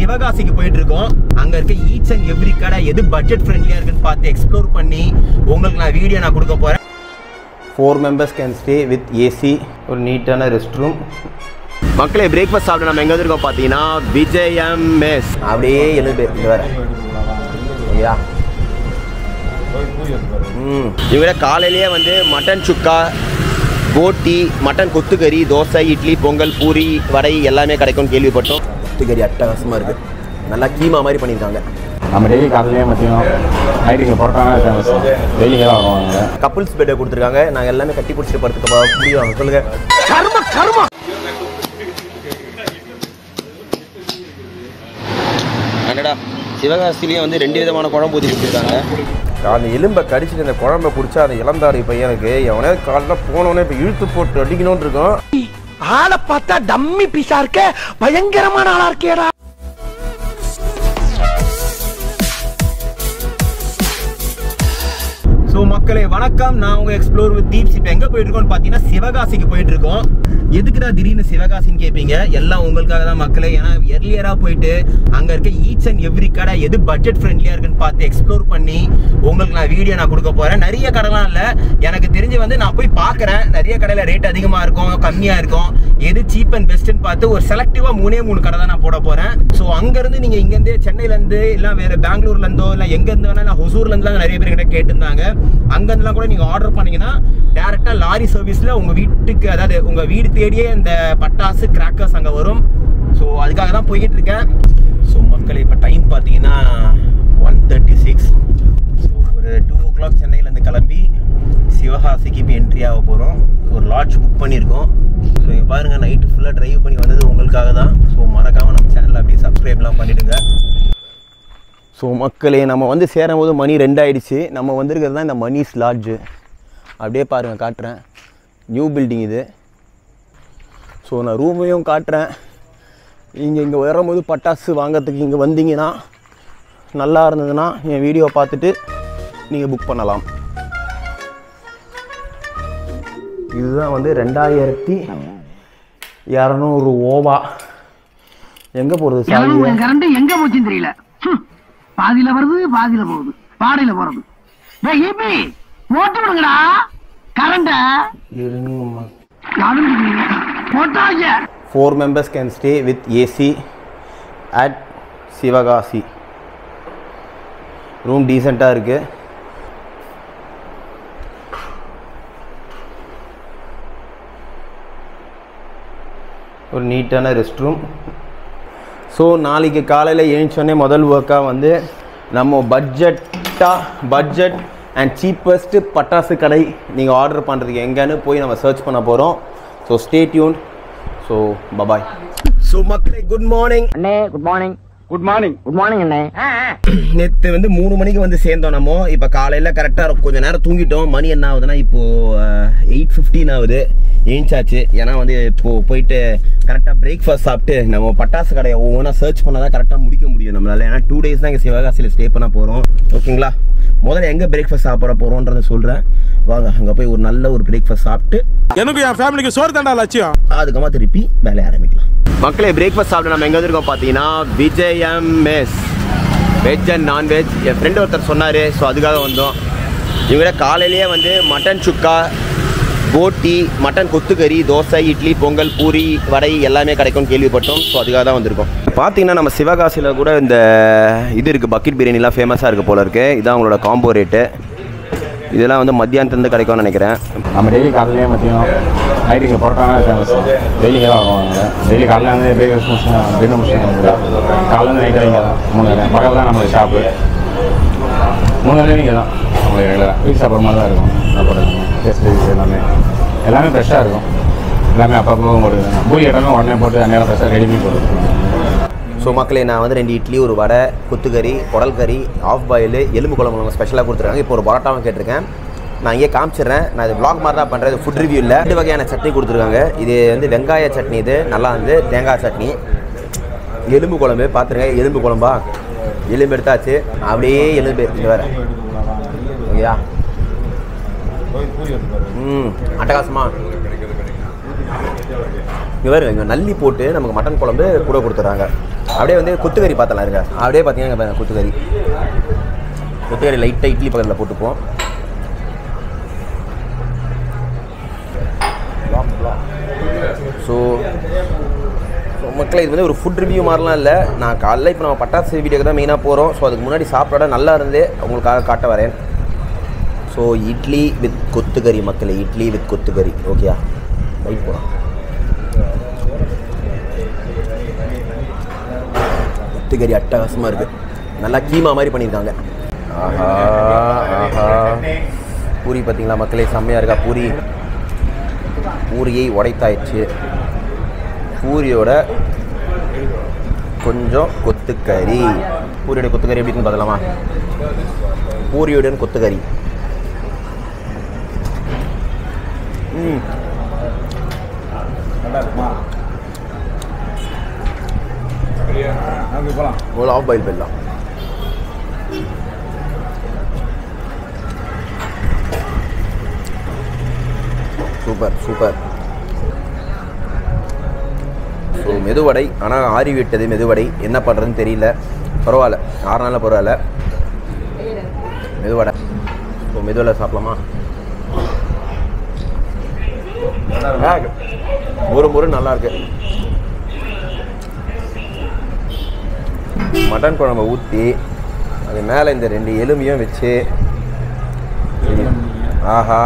சிவகாசிக்கு போயிட்டு இருக்கோம் அங்க இருக்க ஈச் அண்ட் எவ்ரி கடை எது பட்ஜெட் ஃப்ரெண்ட்லியா இருக்குன்னு பார்த்து எக்ஸ்ப்ளோர் பண்ணி உங்களுக்கு நான் வீடியோ நான் கொடுக்க போறேன் four members can stay with AC ஒரு நீட்டான ரெஸ்ட் ரூம் மக்களே பிரேக்ஃபாஸ்ட் சாப்பிட நம்ம எங்க இருக்கோம் பார்த்தீங்கன்னா விஜயம் மெஸ் அப்படியே எழுது இது வேற ஓகேயா ம் இவங்க காலையிலேயே வந்து மட்டன் சுக்கா போட்டி மட்டன் கொத்துக்கறி தோசை இட்லி பொங்கல் பூரி வடை எல்லாமே கிடைக்கும்னு கேள்விப்பட்டோம் கொத்துக்கறி அட்டகாசமாக இருக்குது நல்லா கீமா மாதிரி பண்ணியிருக்காங்க நம்ம டெய்லி காலையிலேயே மதியம் நைட்டுக்கு பரோட்டானா ஃபேமஸ் டெய்லி தான் வருவாங்க கப்புள்ஸ் பெட்டை கொடுத்துருக்காங்க நாங்கள் எல்லாமே கட்டி பிடிச்சிட்டு படுத்துக்க முடியும் சொல்லுங்க என்னடா சிவகாசிலேயே வந்து ரெண்டு விதமான குழம்பு ஊற்றி கொடுத்துருக்காங்க அந்த எலும்பை கடிச்சிட்டு அந்த குழம்ப குடிச்சா அந்த இளந்தாரி பையனுக்கு எவனே காலைல போனவனே இப்போ இழுத்து போட்டு அடிக்கணும்னு இருக்கும் ஆளை பார்த்தா டம்மி பீஸா இருக்க பயங்கரமான ஆளா இருக்கேடா ஸோ மக்களே வணக்கம் நான் உங்க எக்ஸ்ப்ளோர் வித் தீப்ஸ் இப்போ எங்கே போயிட்டு இருக்கோம்னு பார்த்தீங்கன்னா சிவகாசிக்கு போயிட்டு இருக்கோம் எதுக்குடா திடீர்னு சிவகாசின்னு கேட்பீங்க எல்லாம் உங்களுக்காக தான் மக்களே ஏன்னா எர்லியராக போயிட்டு அங்கே இருக்க ஈச் அண்ட் எவ்ரி கடை எது பட்ஜெட் ஃப்ரெண்ட்லியாக இருக்குன்னு பார்த்து எக்ஸ்ப்ளோர் பண்ணி உங்களுக்கு நான் வீடியோ நான் கொடுக்க போகிறேன் நிறைய கடைலாம் இல்லை எனக்கு தெரிஞ்சு வந்து நான் போய் பார்க்குறேன் நிறைய கடையில் ரேட் அதிகமாக இருக்கும் கம்மியாக இருக்கும் எது சீப் அண்ட் பெஸ்ட்டுன்னு பார்த்து ஒரு செலக்டிவாக மூணே மூணு கடை தான் நான் போட போகிறேன் ஸோ அங்கேருந்து நீங்கள் இங்கேருந்து சென்னையிலேருந்து இல்லை வேறு பெங்களூர்லேருந்தோ இல்லை எங்கேருந்து வேணால் நான் ஹொசூர்லேருந்துலாம் நிறைய பேர் கிட்ட கேட்டிருந்தாங்க அங்கேருந்துலாம் கூட நீங்கள் ஆர்டர் பண்ணீங்கன்னா டேரெக்டாக லாரி சர்வீஸில் உங்கள் வீட்டுக்கு அதாவது உங்கள் வீடு தேடியே இந்த பட்டாசு கிராக்கர்ஸ் அங்கே வரும் ஸோ அதுக்காக தான் போய்கிட்டு இருக்கேன் ஸோ மக்கள் இப்போ டைம் பார்த்தீங்கன்னா ஒன் தேர்ட்டி சிக்ஸ் ஸோ ஒரு டூ ஓ கிளாக் சென்னையிலேருந்து கிளம்பி சிவகாசிக்கு இப்போ என்ட்ரி ஆக போகிறோம் ஒரு லாட்ஜ் புக் பண்ணியிருக்கோம் ஸோ இங்கே பாருங்கள் நைட்டு ஃபுல்லாக ட்ரைவ் பண்ணி வந்தது உங்களுக்காக தான் ஸோ மறக்காமல் நம்ம சேனலில் அப்படியே சப்ஸ்கிரைப்லாம் பண்ணிவிடுங்க ஸோ மக்களே நம்ம வந்து சேரும்போது மணி ரெண்டாயிடுச்சு நம்ம வந்திருக்கிறது தான் இந்த மணிஸ் லாட்ஜு அப்படியே பாருங்கள் காட்டுறேன் நியூ பில்டிங் இது ஸோ நான் ரூமையும் காட்டுறேன் நீங்கள் இங்கே வரும்போது பட்டாசு வாங்கிறதுக்கு இங்கே வந்தீங்கன்னா நல்லா இருந்ததுன்னா என் வீடியோவை பார்த்துட்டு நீங்கள் புக் பண்ணலாம் இதுதான் வந்து ரெண்டாயிரத்தி இரநூறு ஓவா எங்கே போகிறது சாவி கரண்ட் எங்க போச்சுன்னு தெரியல ஹம். பாதியில வருது பாதியில போகுது பாடையில போறது டேய் ஈபி போட்டு விடுங்கடா கரண்ட இருங்க போட்டாங்க four members can stay with AC at Sivakasi room டீசெண்டாக இருக்குது ஒரு நீட்டான ரெஸ்ட் ரூம் ஸோ நாளைக்கு காலையில் எழுந்தோடனே முதல் ஒர்க்காக வந்து நம்ம பட்ஜெட்டாக பட்ஜெட் அண்ட் சீப்பஸ்ட்டு பட்டாசு கடை நீங்கள் ஆர்டர் பண்ணுறதுக்கு எங்கேன்னு போய் நம்ம சர்ச் பண்ண போகிறோம் so stay tuned so bye bye so மக்களே குட் மார்னிங் அண்ணே good morning good morning good morning அண்ணே நேற்று வந்து மூணு மணிக்கு வந்து சேர்ந்தோம் நம்ம இப்போ காலையில் கரெக்டாக கொஞ்ச நேரம் தூங்கிட்டோம் மணி என்ன ஆகுதுன்னா இப்போது எயிட் ஃபிஃப்டீன் ஆகுது ஏஞ்சாச்சு ஏன்னா வந்து இப்போது போயிட்டு கரெக்டாக பிரேக்ஃபாஸ்ட் சாப்பிட்டு நம்ம பட்டாசு கடையை ஒவ்வொன்றா சர்ச் பண்ணால் தான் கரெக்டாக முடிக்க முடியும் நம்மளால ஏன்னா டூ டேஸ் தான் இங்கே சிவகாசியில் ஸ்டே பண்ண போகிறோம் ஓகேங்களா முதல்ல எங்கே பிரேக்ஃபாஸ்ட் சாப்பிட போகிறோன்றதை சொல்கிறேன் வாங்க அங்கே போய் ஒரு நல்ல ஒரு பிரேக்ஃபாஸ்ட் சாப்பிட்டு எனக்கு என் ஃபேமிலிக்கு சோறு தாண்டா லட்சியம் அதுக்கப்புறமா திருப்பி வேலையை ஆரம்பிக்கலாம் மக்களே பிரேக்ஃபாஸ்ட் சாப்பிட நம்ம எங்கே வந்திருக்கோம் பார்த்தீங்கன்னா Vijayam mess veg and non veg என் ஃப்ரெண்டு ஒருத்தர் சொன்னார் ஸோ அதுக்காக வந்தோம் இவங்க காலையிலேயே வந்து மட்டன் சுக்கா போட்டி மட்டன் கொத்துக்கறி தோசை இட்லி பொங்கல் பூரி வடை எல்லாமே கிடைக்கும்னு கேள்விப்பட்டோம் ஸோ அதுக்காக தான் வந்திருக்கோம் பார்த்தீங்கன்னா நம்ம சிவகாசியில் கூட இந்த இது இருக்குது பக்கெட் பிரியாணிலாம் ஃபேமஸாக இருக்குது போல இருக்குது இதான் அவங்களோட காம்போ ரேட்டு இதெல்லாம் வந்து மத்தியானத்துலேருந்து கிடைக்கும்னு நினைக்கிறேன் நம்ம டெய்லி காலையிலேயே மதியம் நைட்டுக்கு பரோட்டானா ஃபேமஸ் டெய்லி தான் வருவாங்க டெய்லி காலையில் வந்து பிரேக்ஃபாஸ்ட் முடிச்சுட்டு டின்னர் முடிச்சுட்டு காலையில் நைட்டு இங்கே தான் மூணு நேரம் பக்கத்தில் தான் நம்மளுக்கு ஷாப்பு மூணு நேரம் இங்கே தான் நம்மளுக்கு ரெகுலராக வீட்டு சாப்பிட்ற மாதிரி தான் இருக்கும் சாப்பிட்றது டேஸ்ட் எல்லாமே எல்லாமே ஃப்ரெஷ்ஷாக இருக்கும் எல்லாமே அப்பப்போ போட்டு பூரி கேட்டாலும் உடனே போட்டு அந்நேரம் ஃப்ரெஷ்ஷாக ரெடி பண்ணி போட்டு ஸோ மக்களே நான் வந்து ரெண்டு இட்லி ஒரு வடை கொத்துக்கறி குடல் கறி ஆஃப் பாயில் எலும்பு குழம்பு நம்ம ஸ்பெஷலாக கொடுத்துருக்காங்க இப்போ ஒரு பரோட்டாவும் கேட்டிருக்கேன் நான் இங்கே காமிச்சிடுறேன் நான் இது vlog மாதிரி தான் பண்ணுறது ஃபுட் ரிவ்யூ இல்லை ரெண்டு வகையான சட்னி கொடுத்துருக்காங்க இது வந்து வெங்காய சட்னி இது நல்லா வந்து தேங்காய் சட்னி எலும்பு குழம்பு பார்த்துருங்க எலும்பு குழம்பா எலும்பு எடுத்தாச்சு அப்படியே எலும்பு இது வேறு ஓகேயா ம் அட்டகாசமா இங்கே வேறு இங்கே நல்லி போட்டு நமக்கு மட்டன் குழம்பு கூட கொடுத்துட்றாங்க அப்படியே வந்து கொத்துக்கறி பார்த்தலாம் இருங்க அப்படியே பார்த்தீங்கன்னா இங்க பாருங்க கொத்துக்கறி கொத்துக்கறி லைட்டாக இட்லி பக்கத்தில் போட்டுப்போம் ஸோ மக்களே இது வந்து ஒரு ஃபுட் ரிவ்யூ மாதிரிலாம் இல்லை நான் காலைல இப்போ நம்ம பட்டாசு வீடியோக்கு தான் மெயினாக போகிறோம் ஸோ அதுக்கு முன்னாடி சாப்பிட நல்லா இருந்தே உங்களுக்காக காட்ட வரேன் ஸோ இட்லி வித் கொத்துக்கறி மக்களே இட்லி வித் கொத்துக்கறி ஓகேயா பைட் போகலாம் கொத்துக்கறி அட்டகாசமாக இருக்குது நல்லா கீமா மாதிரி பண்ணியிருக்காங்க ஆஹா ஆஹா பூரி பார்த்தீங்களா மக்களே செம்மையாக இருக்கா பூரி பூரியை உடைத்தாயிடுச்சு பூரியோட கொஞ்சம் கொத்துக்கறி பூரியோட கொத்துக்கறி எப்படின்னு பார்த்தலாமா பூரியுடன் கொத்துக்கறி ம் ஒரு ஆஃப் பாயில் போயிடலாம் சூப்பர் சூப்பர் ஸோ மெதுவடை ஆனால் ஆறி விட்டது மெதுவடை என்ன பண்ணுறதுன்னு தெரியல பரவாயில்ல ஆறு நாளில் பரவாயில்ல மெதுவடை ஸோ மெதுவடை சாப்பிடலாமா ஆ, முறு முறு நல்லா இருக்கு மட்டன் குழம்பை ஊற்றி அது மேலே இந்த ரெண்டு எலும்பியும் வச்சு ஆஹா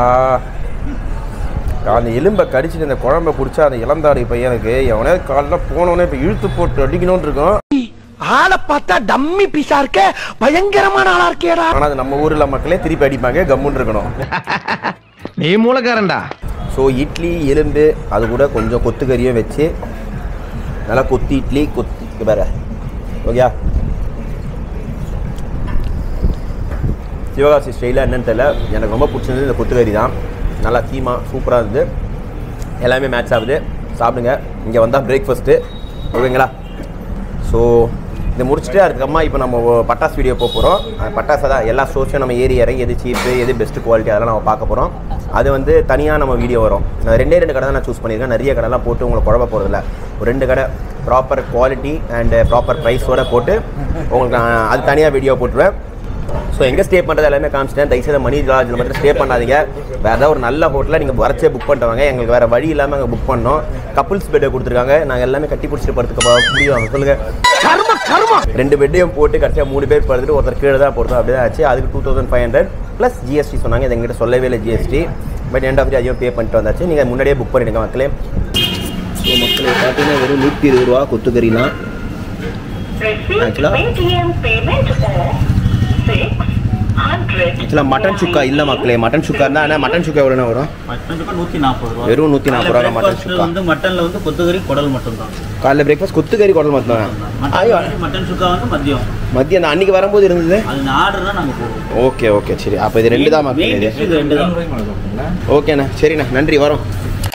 அந்த எலும்பை கடிச்சிட்டு இந்த குழம்பை குடிச்சா அந்த இளந்தாரி பையனுக்கு எவனே காலைல போனோடனே இப்போ இழுத்து போட்டு அடிக்கணும்னு இருக்கும் ஆளை பார்த்தா டம்மி பீஸா இருக்க பயங்கரமான ஆளா இருக்கேடா ஆனால் அது நம்ம ஊரில் மக்களே திருப்பி அடிப்பாங்க கம்முன்னு இருக்கணும் நீ மூலக்காரன்டா ஸோ இட்லி எலும்பு அது கூட கொஞ்சம் கொத்துக்கறியும் வச்சு நல்லா கொத்தி இட்லி கொத்தி இங்க பாரு ஓகேயா சிவகாசி ஸ்டைலில் என்னன்னு தெரியல எனக்கு ரொம்ப பிடிச்சது இந்த கொத்துக்கறி தான் நல்லா கீமா சூப்பராக இருந்தது எல்லாமே மேட்ச் ஆகுது சாப்பிடுங்க இங்கே வந்தால் பிரேக்ஃபாஸ்ட்டு ஓகேங்களா ஸோ இதை முடிச்சுட்டு அதுக்கப்புறமா இப்போ நம்ம ஒ- பட்டாசு வீடியோ போக போகிறோம் பட்டாசு தான் எல்லா ஸ்டோர்ஸையும் நம்ம ஏறி இறங்கி எது சீப்பு எது பெஸ்ட் குவாலிட்டி அதெல்லாம் நம்ம பார்க்க போகிறோம் அது வந்து தனியாக நம்ம வீடியோ வரும் நான் ரெண்டே ரெண்டு கடை தான் நான் சூஸ் பண்ணியிருக்கேன் நிறைய கடைலாம் போட்டு உங்களுக்கு குழப்ப போகிறதில்ல ஒரு ரெண்டு கடை ப்ராப்பர் குவாலிட்டி அண்ட் ப்ராப்பர் ப்ரைஸோட போட்டு உங்களுக்கு நான் அது தனியாக வீடியோ போட்டுருவேன் ஸோ எங்கே ஸ்டே பண்ணுறது எல்லாமே காமிச்சிட்டேன் தயவுசெய்து மணி லாட்ஜில் மட்டும் ஸ்டே பண்ணாதீங்க வேறு ஏதாவது ஒரு நல்ல ஹோட்டலில் நீங்கள் வரச்சே புக் பண்ணிட்டு வாங்க எங்களுக்கு வேறு வழி இல்லாமல் அங்கே புக் பண்ணோம் கப்புள்ஸ் பெட்டை கொடுத்துருக்காங்க நாங்கள் எல்லாமே கட்டி பிடிச்சிட்டு படுத்துக்க போ- முடியும் சொல்லுங்கள் கர்ம கர்ம ரெண்டு பெட்டையும் போட்டு கடைசியாக மூணு பேர் படுத்துட்டு ஒருத்தர் கீழே தான் போடுறோம் அப்படி தான் ஆச்சு அதுக்கு two thousand five hundred plus GST சொன்னாங்க இது எங்கிட்ட சொல்லவே இல்லை GST but end of the அதையும் பே பண்ணிட்டு வந்தாச்சு நீங்கள் முன்னாடியே புக் பண்ணிடுங்க மக்களே ஸோ மக்களே பார்த்தீங்கன்னா வெறும் நூற்றி இருபது ரூபா கொத்துக்கறிலாம் ஆக்சுவலாக ஆக்சுவலாக மட்டன் சுக்கா இல்லை மக்களே மட்டன் சுக்கா இருந்தால் ஆனால் மட்டன் சுக்கா எவ்வளோண்ணா வரும் மட்டன் சுக்கா நூற்றி நாற்பது ரூபா வெறும் நூற்றி நாற்பது ரூபா மட்டன் breakfast சுக்கா வந்து மட்டனில் வந்து கொத்துக்கறி குடல் மட்டும் தான் காலைல பிரேக்ஃபாஸ்ட் கொத்துக்கறி குடல் மட்டும் ஐயோ மட்டன் சுக்கா வந்து மதியம் மதியம் அந்த அன்னைக்கு வரும்போது இருந்தது அது ஆர்டர் தான் நாங்கள் போடுவோம் ஓகே ஓகே சரி அப்போ இது ரெண்டு தான் மக்களே மெயின் இது டிஷ் இது ரெண்டு தான் ஓகேண்ணா சரிண்ணா நன்றி வரோம்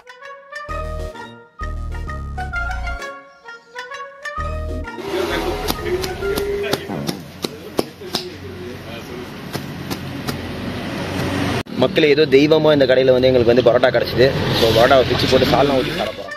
மக்கள் ஏதோ தெய்வமாக இந்த கடையில் வந்து எங்களுக்கு வந்து பரோட்டா கிடச்சிது ஸோ பரோட்டாவை பிச்சு போட்டு சால்னா ஊற்றி சாப்பிட போகிறோம்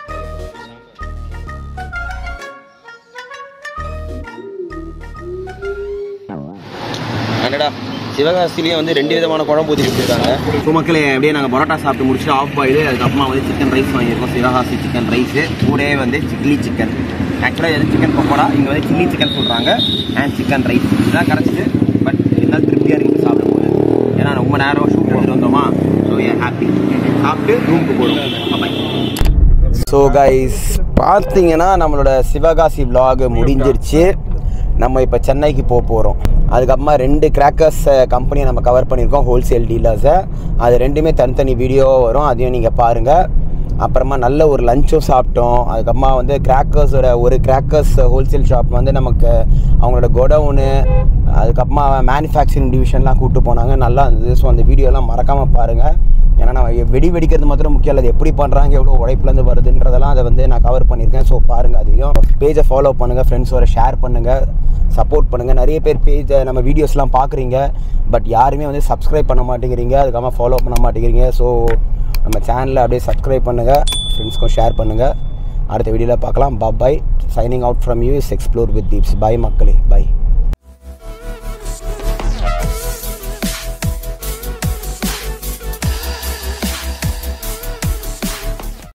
என்னடா சிவகாசிலேயே வந்து ரெண்டு விதமான குழம்பு ஊற்றி கொடுத்துருக்காங்க ஸோ மக்களே அப்படியே நாங்கள் பரோட்டா சாப்பிட்டு முடிச்சுட்டு ஆஃப் பாயில் அதுக்கப்புறமா வந்து சிக்கன் ரைஸ் வாங்கியிருக்கோம் சிவகாசி சிக்கன் ரைஸு கூடவே வந்து சில்லி சிக்கன் ஆக்சுவலாக எது சிக்கன் பக்கோடா இங்கே வந்து சில்லி சிக்கன் சொல்கிறாங்க அண்ட் சிக்கன் ரைஸ் இதெல்லாம் கிடச்சிது பட் இருந்தாலும் திருப்தியாக இருக்குது சாப்பிடும்போது ஏன்னா ரொம்ப நேரம் ஷூட் எடுத்துட்டு வந்தோமா ஸோ ஏ ஹாப்பி சாப்பிட்டு ரூமுக்கு போகிறோம் ஸோ கைஸ் பார்த்தீங்கன்னா நம்மளோட சிவகாசி vlog முடிஞ்சிருச்சு நம்ம இப்போ சென்னைக்கு போக போகிறோம் அதுக்கப்புறமா ரெண்டு கிராக்கர்ஸ் கம்பெனியை நம்ம கவர் பண்ணியிருக்கோம் ஹோல்சேல் டீலர்ஸை அது ரெண்டுமே தனித்தனி வீடியோ வரும் அதையும் நீங்கள் பாருங்கள் அப்புறமா நல்ல ஒரு லஞ்சும் சாப்பிட்டோம் அதுக்கப்புறமா வந்து கிராக்கர்ஸோட ஒரு கிராக்கர்ஸ் ஹோல்சேல் ஷாப் வந்து நமக்கு அவங்களோட குடவுனு அதுக்கப்புறமா மேனுஃபேக்சரிங் டிவிஷன்லாம் கூப்பிட்டு போனாங்க நல்லா இருந்தது ஸோ அந்த வீடியோலாம் மறக்காமல் பாருங்கள் ஏன்னா நான் வெடி வெடிக்கிறது மாத்திரம் முக்கியம் இல்லை அது எப்படி பண்ணுறாங்க எவ்வளோ உழைப்புலேருந்து வருதுன்றதெல்லாம் அதை வந்து நான் கவர் பண்ணியிருக்கேன் ஸோ பாருங்கள் அதையும் பேஜை ஃபாலோ பண்ணுங்கள் ஃப்ரெண்ட்ஸோட ஷேர் பண்ணுங்கள் சப்போர்ட் பண்ணுங்கள் நிறைய பேர் பேஜை நம்ம வீடியோஸ்லாம் பார்க்குறீங்க பட் யாருமே வந்து சப்ஸ்கிரைப் பண்ண மாட்டேங்கிறீங்க அதுக்கப்புறமா ஃபாலோ பண்ண மாட்டேங்கிறீங்க ஸோ நம்ம சேனலை அப்படியே சப்ஸ்கிரைப் பண்ணுங்கள் ஃப்ரெண்ட்ஸ்க்கும் ஷேர் பண்ணுங்கள் அடுத்த வீடியோவில் பார்க்கலாம் bye signing out from you is explore with Deeps bye மக்களே பை